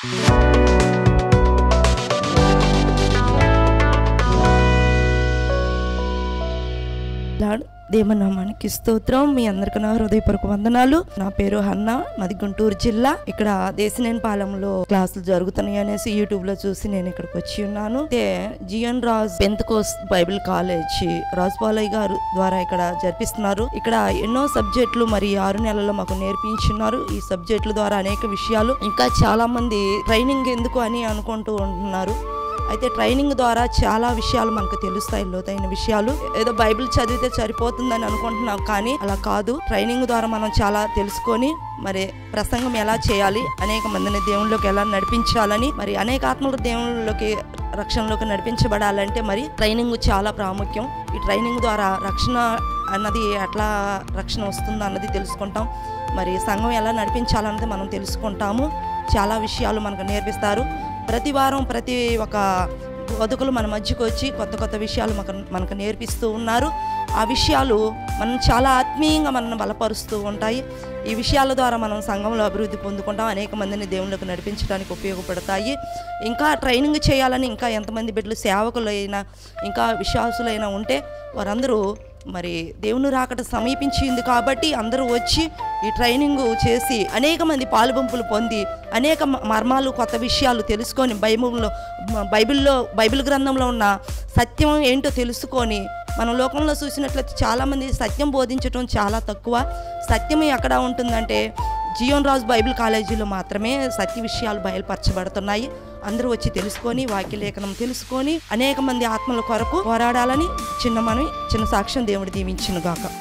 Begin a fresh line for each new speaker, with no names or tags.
lord దేవనామానికి స్తోత్రం మీ అందరికి నా హృదయపూర్వక వందనాలు నా పేరు హన్న మాది గుంటూరు జిల్లా ఇక్కడ దేశనేని పాలెంలో క్లాసులు జరుగుతున్నాయి అనేసి యూట్యూబ్ లో చూసి నేను ఇక్కడికి వచ్చి ఉన్నాను అయితే GN Raj Pentecost Bible college Rajupalayya గారు ద్వారా ఇక్కడ జరిపిస్తున్నారు ఇక్కడ ఎన్నో సబ్జెక్టులు మరి ఆరు నెలల్లో మాకు నేర్పించున్నారు ఈ సబ్జెక్టుల ద్వారా అనేక విషయాలు ఇంకా చాలా మంది ట్రైనింగ్ ఎందుకు అని అనుకుంటూ ఉంటున్నారు అయితే ట్రైనింగ్ ద్వారా చాలా విషయాలు మనకు తెలుస్తాయి లోతైన విషయాలు ఏదో బైబిల్ చదివితే సరిపోతుందని అనుకుంటున్నాం కానీ అలా కాదు ట్రైనింగ్ ద్వారా మనం చాలా తెలుసుకొని మరి ప్రసంగం ఎలా చేయాలి అనేక మందిని దేవుళ్ళలోకి ఎలా నడిపించాలని మరి అనేక ఆత్మలు దేవుళ్ళలోకి రక్షణలోకి నడిపించబడాలంటే మరి ట్రైనింగ్ చాలా ప్రాముఖ్యం ఈ ట్రైనింగ్ ద్వారా రక్షణ అన్నది ఎట్లా రక్షణ వస్తుందో అన్నది తెలుసుకుంటాం మరి సంఘం ఎలా నడిపించాలన్నది మనం తెలుసుకుంటాము చాలా విషయాలు మనకు నేర్పిస్తారు ప్రతి వారం ప్రతి ఒక బతుకులు మన మధ్యకు వచ్చి కొత్త కొత్త విషయాలు మనకు మనకు నేర్పిస్తూ ఉన్నారు ఆ విషయాలు మనం చాలా ఆత్మీయంగా మనల్ని బలపరుస్తూ ఉంటాయి ఈ విషయాల ద్వారా మనం సంఘంలో అభివృద్ధి పొందుకుంటాం అనేక మందిని దేవుళ్ళకు నడిపించడానికి ఉపయోగపడతాయి ఇంకా ట్రైనింగ్ చేయాలని ఇంకా ఎంతమంది బిడ్డలు సేవకులైనా ఇంకా విశ్వాసులైనా ఉంటే వారందరూ మరి దేవుని రాకట సమీపించింది కాబట్టి అందరూ వచ్చి ఈ ట్రైనింగ్ చేసి అనేక మంది పాలుబంపులు పొంది అనేక మ- మర్మాలు కొత్త విషయాలు తెలుసుకొని బైబిల్లో బైబిల్లో బైబిల్ గ్రంథంలో ఉన్న సత్యం ఏంటో తెలుసుకొని మన లోకంలో చూసినట్లయితే చాలామంది సత్యం బోధించడం చాలా తక్కువ సత్యం ఎక్కడ ఉంటుందంటే జియోన్ రాజు బైబిల్ కాలేజీలో మాత్రమే సత్య విషయాలు బయలుపరచబడుతున్నాయి అందరూ వచ్చి తెలుసుకొని వాక్యలేఖనం తెలుసుకొని అనేక మంది ఆత్మల కొరకు పోరాడాలని చిన్న మనం చిన్న సాక్ష్యం దేవుడు దీవించును గాక